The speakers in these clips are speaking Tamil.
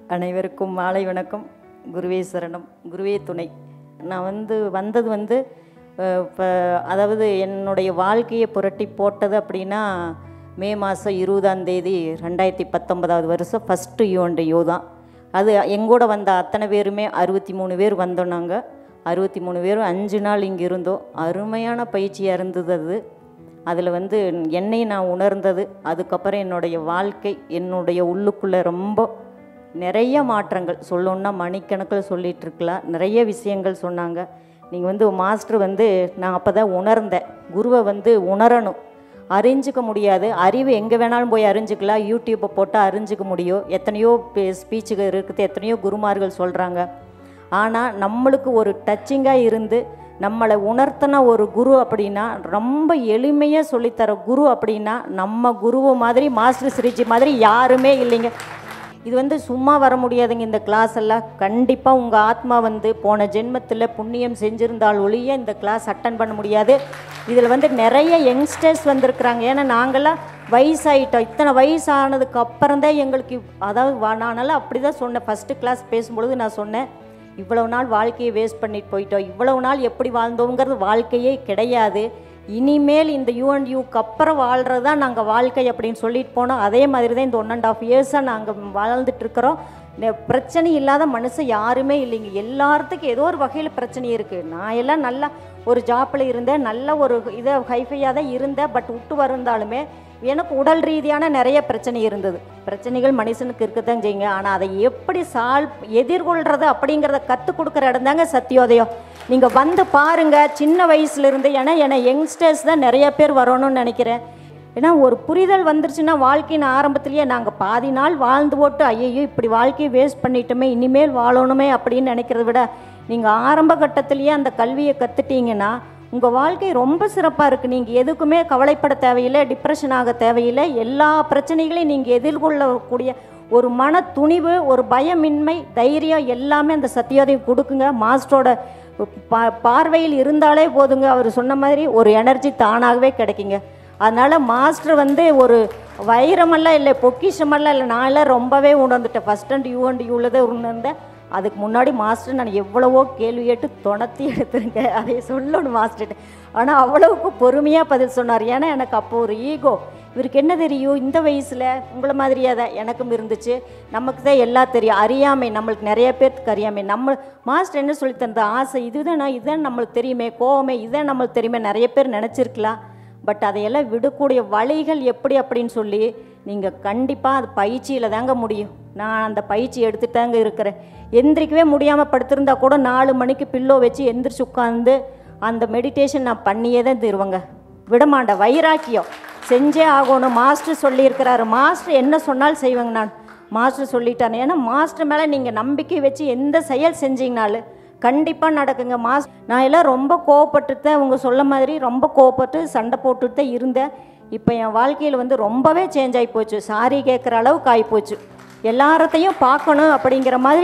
அனைவருக்கும் மாலை வணக்கம் குருவே சரணம் குருவே துணை நான் வந்து வந்தது வந்து இப்போ அதாவது என்னுடைய வாழ்க்கையை புரட்டி போட்டது அப்படின்னா மே மாதம் இருபதாம் தேதி ரெண்டாயிரத்தி பத்தொன்பதாவது வருஷம் ஃபஸ்ட்டு யூஎன்டியூ தான் அது எங்கூட வந்த அத்தனை பேருமே அறுபத்தி மூணு பேர் வந்தோம் நாங்கள் அறுபத்தி மூணு பேரும் அஞ்சு நாள் இங்கே இருந்தோம் அருமையான பயிற்சியாக இருந்தது அது அதில் வந்து என்னை நான் உணர்ந்தது அதுக்கப்புறம் என்னுடைய வாழ்க்கை என்னுடைய உள்ளுக்குள்ளே ரொம்ப நிறைய மாற்றங்கள் சொல்லணுன்னா மணிக்கணக்கில் சொல்லிட்டு இருக்கலாம் நிறைய விஷயங்கள் சொன்னாங்க நீங்கள் வந்து மாஸ்டர் வந்து நான் அப்போ தான் உணர்ந்தேன் குருவை வந்து உணரணும் அறிஞ்சிக்க முடியாது அறிவு எங்கே வேணாலும் போய் அறிஞ்சிக்கலாம் யூடியூப்பை போட்டால் அறிஞ்சிக்க முடியும் எத்தனையோ ஸ்பீச்சுகள் இருக்குது எத்தனையோ குருமார்கள் சொல்கிறாங்க ஆனால் நம்மளுக்கு ஒரு டச்சிங்காக இருந்து நம்மளை உணர்த்தின ஒரு குரு அப்படின்னா ரொம்ப எளிமையாக சொல்லித்தர குரு அப்படின்னா நம்ம குருவு மாதிரி மாஸ்டர் ஸ்ரீஜி மாதிரி யாருமே இல்லைங்க இது வந்து சும்மா வர முடியாதுங்க இந்த கிளாஸ் எல்லாம் கண்டிப்பாக உங்கள் ஆத்மா வந்து போன ஜென்மத்தில் புண்ணியம் செஞ்சிருந்தால் ஒழிய இந்த கிளாஸ் அட்டன் பண்ண முடியாது இதில் வந்து நிறைய யங்ஸ்டர்ஸ் வந்திருக்கிறாங்க ஏன்னா நாங்கள்லாம் வயசாயிட்டோம் இத்தனை வயசானதுக்கு அப்புறம் தான் எங்களுக்கு இவ்- அதாவது வா- நானெல்லாம் அப்படி தான் சொன்னேன் ஃபஸ்ட்டு கிளாஸ் பேசும்பொழுது நான் சொன்னேன் இவ்வளவு நாள் வாழ்க்கையை வேஸ்ட் பண்ணிட்டு போயிட்டோம் இவ்வளவு நாள் எப்படி வாழ்ந்தோங்கிறது வாழ்க்கையே கிடையாது இனிமேல் இந்த யூஎன்யூக்கு அப்புறம் வாழ்கிறது தான் நாங்கள் வாழ்க்கை அப்படின்னு சொல்லிட்டு போனோம் அதே மாதிரி தான் இந்த ஒன் அண்ட் ஆஃப் இயர்ஸாக நாங்கள் வாழ்ந்துட்டு இருக்கிறோம் நெ- பிரச்சனை இல்லாத மனுஷன் யாருமே இல்லைங்க எல்லாத்துக்கும் ஏதோ ஒரு வகையில் பிரச்சனை இருக்குது நான் எல்லாம் நல்லா ஒரு ஜாப்பில் இருந்தேன் நல்ல ஒரு இதை ஹைஃபையாக தான் இருந்தேன் பட் விட்டு வருந்தாலுமே எனக்கு உடல் ரீதியான நிறைய பிரச்சனை இருந்தது பிரச்சனைகள் மனுஷனுக்கு இருக்கத்தான் செய்யுங்க ஆனால் அதை எப்படி சால்வ் எதிர்கொள்கிறது அப்படிங்கிறத கற்றுக் கொடுக்குற இடம் தாங்க சத்தியோதயம் நீங்கள் வந்து பாருங்க சின்ன வயசுலேருந்து ஏன்னா ஏன்னா யங்ஸ்டர்ஸ் தான் நிறைய பேர் வரணும்னு நினைக்கிறேன் ஏன்னா ஒரு புரிதல் வந்துருச்சுன்னா வாழ்க்கையின் ஆரம்பத்திலேயே நாங்கள் பாதி நாள் வாழ்ந்து போட்டு ஐயோ இப்படி வாழ்க்கையை வேஸ்ட் பண்ணிட்டோமே இனிமேல் வாழணுமே அப்படின்னு நினைக்கிறத விட நீங்கள் ஆரம்ப கட்டத்திலேயே அந்த கல்வியை கற்றுட்டீங்கன்னா உங்கள் வாழ்க்கை ரொம்ப சிறப்பாக இருக்குது நீங்கள் எதுக்குமே கவலைப்பட தேவையில்லை டிப்ரெஷன் ஆக தேவையில்லை எல்லா பிரச்சனைகளையும் நீங்கள் எதிர்கொள்ளக்கூடிய ஒரு மன துணிவு ஒரு பயமின்மை தைரியம் எல்லாமே அந்த சத்தியோதயம் கொடுக்குங்க மாஸ்டரோட பா பார்வையில் இருந்தாலே போதுங்க அவர் சொன்ன மாதிரி ஒரு எனர்ஜி தானாகவே கிடைக்குங்க அதனால் மாஸ்டர் வந்து ஒரு வைரமெல்லாம் இல்லை பொக்கிஷமெல்லாம் இல்லை நான் எல்லாம் ரொம்பவே உணர்ந்துட்டேன் ஃபஸ்ட் அண்ட் யூ அண்ட் யூவில் தான் உணர்ந்தேன் அதுக்கு முன்னாடி மாஸ்டர் நான் எவ்வளவோ கேள்வி கேட்டு துணத்தி எடுத்துருங்க அதை சொல்லணும் மாஸ்டர்கிட்ட ஆனால் அவ்வளவுக்கு பொறுமையாக பதில் சொன்னார் ஏன்னா எனக்கு அப்போ ஒரு ஈகோ இவருக்கு என்ன தெரியும் இந்த வயசில் உங்களை மாதிரியே தான் எனக்கும் இருந்துச்சு நமக்கு தான் எல்லாம் தெரியும் அறியாமை நம்மளுக்கு நிறைய பேர்த்துக்கு அறியாமை நம்ம மாஸ்டர் என்ன சொல்லி தந்த ஆசை இதுதானா இதுதான் நம்மளுக்கு தெரியுமே கோவமே இதுதான் நம்மளுக்கு தெரியுமே நிறைய பேர் நினச்சிருக்கலாம் பட் அதையெல்லாம் விடக்கூடிய வழிகள் எப்படி அப்படின்னு சொல்லி நீங்கள் கண்டிப்பாக அது பயிற்சியில் தாங்க முடியும் நான் அந்த பயிற்சி எடுத்துட்டு தாங்க இருக்கிறேன் எந்திரிக்கவே முடியாமல் படுத்திருந்தா கூட நாலு மணிக்கு பில்லோ வச்சு எந்திரிச்சு உட்காந்து அந்த மெடிடேஷன் நான் பண்ணியே தான் தருவேங்க விடமாட்டேன் வைராக்கியம் செஞ்சே ஆகணும் மாஸ்டர் சொல்லியிருக்கிறாரு மாஸ்டர் என்ன சொன்னாலும் செய்வேங்க நான் மாஸ்டர் சொல்லிட்டாரு ஏன்னா மாஸ்டர் மேலே நீங்கள் நம்பிக்கை வச்சு எந்த செயல் செஞ்சீங்கனாலும் கண்டிப்பாக நடக்குங்க மாஸ் நான் எல்லாம் ரொம்ப கோவப்பட்டு தான் அவங்க சொல்ல மாதிரி ரொம்ப கோவப்பட்டு சண்டை போட்டுட்டு தான் இருந்தேன் இப்போ என் வாழ்க்கையில் வந்து ரொம்பவே சேஞ்ச் ஆகி போச்சு சாரி கேட்குற அளவுக்கு ஆகி போச்சு எல்லாரத்தையும் பார்க்கணும் அப்படிங்கிற மாதிரி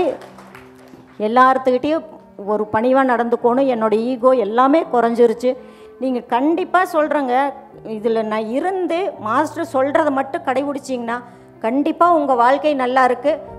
எல்லார்த்துக்கிட்டேயும் ஒரு பணிவாக நடந்துக்கணும் என்னோட ஈகோ எல்லாமே குறைஞ்சிருச்சு நீங்கள் கண்டிப்பாக சொல்கிறேங்க இதில் நான் இருந்து மாஸ்டர் சொல்கிறத மட்டும் கடைபிடிச்சிங்கன்னா கண்டிப்பாக உங்கள் வாழ்க்கை நல்லா இருக்குது